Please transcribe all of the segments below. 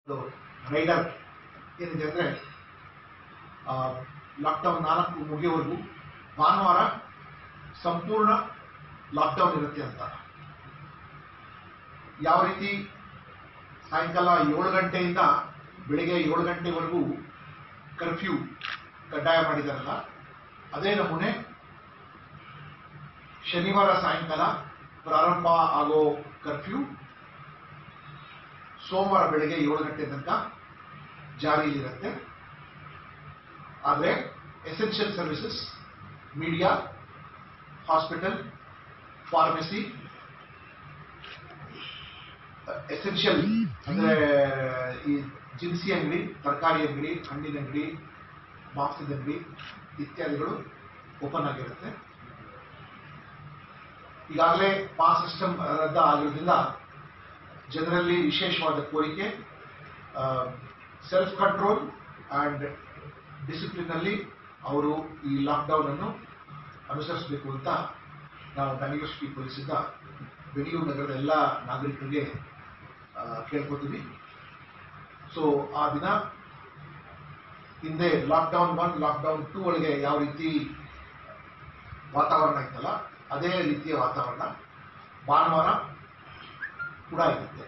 rider ಏನಿದೆ ಅಂದರೆ lockdown ನಾಲ್ಕು ಮುಗಿಯೋವರೆಗೂ ಭಾನುವಾರ ಸಂಪೂರ್ಣ ಲಾಕ್ಡೌನ್ ಇರುತ್ತೆ ಅಂತ ಯಾವ ರೀತಿ ಸಾಯಂಕಾಲ ಏಳು ಗಂಟೆಯಿಂದ ಬೆಳಿಗ್ಗೆ ಏಳು ಗಂಟೆವರೆಗೂ ಕರ್ಫ್ಯೂ ಕಡ್ಡಾಯ ಮಾಡಿದಾರಲ್ಲ ಅದೇ ನಮೂನೆ ಶನಿವಾರ ಸಾಯಂಕಾಲ ಪ್ರಾರಂಭ ಆಗೋ ಕರ್ಫ್ಯೂ ಸೋಮವಾರ ಬೆಳಗ್ಗೆ ಏಳು ಗಂಟೆ ತನಕ ಜಾರಿಯಲ್ಲಿರುತ್ತೆ ಆದರೆ essential services media hospital pharmacy essential ಅಂದರೆ ಈ ದಿನಸಿ ಅಂಗಡಿ ತರಕಾರಿ ಅಂಗಡಿ ಹಣ್ಣಿನ ಅಂಗಡಿ ಮಾಂಸದ ಅಂಗಡಿ ಇತ್ಯಾದಿಗಳು ಓಪನ್ ಆಗಿರುತ್ತೆ ಈಗಾಗಲೇ ಪಾಸ್ ಸಿಸ್ಟಮ್ ರದ್ದ ಆಗಿರೋದ್ರಿಂದ ಜನರಲ್ಲಿ ವಿಶೇಷವಾದ ಕೋರಿಕೆ ಸೆಲ್ಫ್ ಕಂಟ್ರೋಲ್ ಆ್ಯಂಡ್ ಡಿಸಿಪ್ಲಿನಲ್ಲಿ ಅವರು ಈ ಲಾಕ್ಡೌನ್ ಅನ್ನು ಅನುಸರಿಸಬೇಕು ಅಂತ ನಾವು ಬೆಂಗಳೂರು ಸಿಟಿ ಪೊಲೀಸಿಂದ ಬೆಂಗಳೂರು ನಗರದ ಎಲ್ಲ ನಾಗರಿಕರಿಗೆ ಆ, ಕೇಳ್ಕೊತೀವಿ ಸೊ ಆ ದಿನ ಹಿಂದೆ ಲಾಕ್ಡೌನ್ ಒನ್ ಲಾಕ್ಡೌನ್ ಟೂ ಒಳಗೆ ಯಾವ ರೀತಿ ವಾತಾವರಣ ಇತ್ತಲ್ಲ ಅದೇ ರೀತಿಯ ವಾತಾವರಣ ಭಾನುವಾರ ಕೂಡ ಇರುತ್ತೆ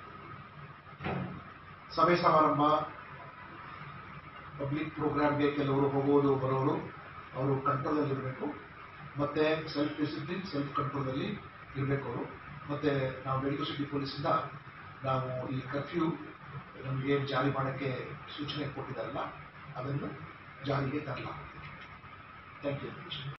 ಸಭೆ ಸಮಾರಂಭ ಪಬ್ಲಿಕ್ ಪ್ರೋಗ್ರಾಮ್ಗೆ ಕೆಲವರು ಹೋಗೋದು ಬರೋರು ಅವರು ಕಂಟ್ರೋಲಲ್ಲಿ ಇರಬೇಕು ಮತ್ತು ಸೆಲ್ಫ್ ಡಿಸಿಪ್ಲಿನ್ ಸೆಲ್ಫ್ ಕಂಟ್ರೋಲಲ್ಲಿ ಇರಬೇಕು ಅವರು ಮತ್ತು ನಾವು ಬೆಳಗ್ಗೆ ಸಿಟಿ ಪೊಲೀಸಿಂದ ನಾವು ಈ ಕರ್ಫ್ಯೂ ನಮಗೆ ಜಾರಿ ಮಾಡೋಕ್ಕೆ ಸೂಚನೆ ಕೊಟ್ಟಿದ್ದಾರಲ್ಲ ಅದನ್ನು ಜಾರಿಗೆ ತರಲಾಗುತ್ತೆ ಥ್ಯಾಂಕ್ ಯು